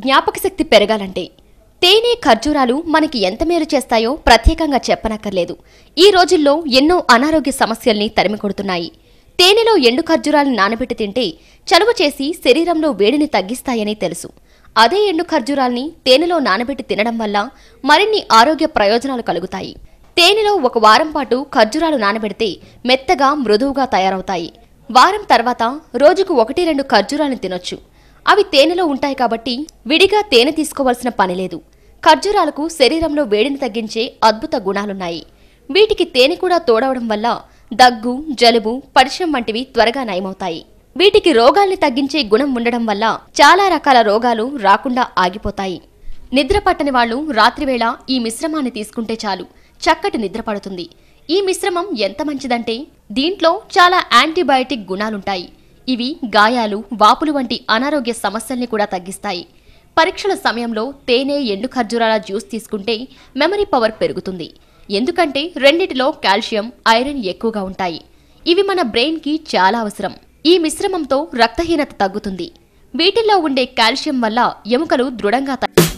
జ్ఞాపకశక్తి పెరగాలంటే తేనె ఖర్జూరాలు మనకి ఎంత మేలు చేస్తాయో ప్రత్యేకంగా చెప్పనక్కర్లేదు ఈ రోజుల్లో ఎన్నో అనారోగ్య సమస్యల్ని తరిమికొడుతున్నాయి తేనెలో ఎండు ఖర్జూరాలను నానబెట్టి తింటే చలువ చేసి శరీరంలో వేడిని తగ్గిస్తాయని తెలుసు అదే ఎండు ఖర్జూరాల్ని తేనెలో నానబెట్టి తినడం వల్ల మరిన్ని ఆరోగ్య ప్రయోజనాలు కలుగుతాయి తేనెలో ఒక వారం పాటు ఖర్జూరాలు నానబెడితే మెత్తగా మృదువుగా తయారవుతాయి వారం తర్వాత రోజుకు ఒకటి రెండు ఖర్జూరాలను తినొచ్చు అవి తేనెలో ఉంటాయి కాబట్టి విడిగా తేనె తీసుకోవాల్సిన పని లేదు ఖర్జూరాలకు శరీరంలో వేడిని తగ్గించే అద్భుత గుణాలున్నాయి వీటికి తేనె కూడా తోడవడం వల్ల దగ్గు జలుబు పరిశ్రమ వంటివి త్వరగా నయమవుతాయి వీటికి రోగాల్ని తగ్గించే గుణం ఉండడం వల్ల చాలా రకాల రోగాలు రాకుండా ఆగిపోతాయి నిద్ర పట్టని వాళ్ళు రాత్రివేళ ఈ మిశ్రమాన్ని తీసుకుంటే చాలు చక్కటి నిద్ర పడుతుంది ఈ మిశ్రమం ఎంత మంచిదంటే దీంట్లో చాలా యాంటీబయాటిక్ గుణాలుంటాయి ఇవి గాయాలు వాపులు వంటి అనారోగ్య సమస్యల్ని కూడా తగ్గిస్తాయి పరీక్షల సమయంలో తేనె ఎండు ఖర్జూరాల జ్యూస్ తీసుకుంటే మెమరీ పవర్ పెరుగుతుంది ఎందుకంటే రెండిటిలో కాల్షియం ఐరన్ ఎక్కువగా ఉంటాయి ఇవి మన బ్రెయిన్కి చాలా అవసరం ఈ మిశ్రమంతో రక్తహీనత తగ్గుతుంది వీటిల్లో ఉండే కాల్షియం వల్ల ఎముకలు దృఢంగా త-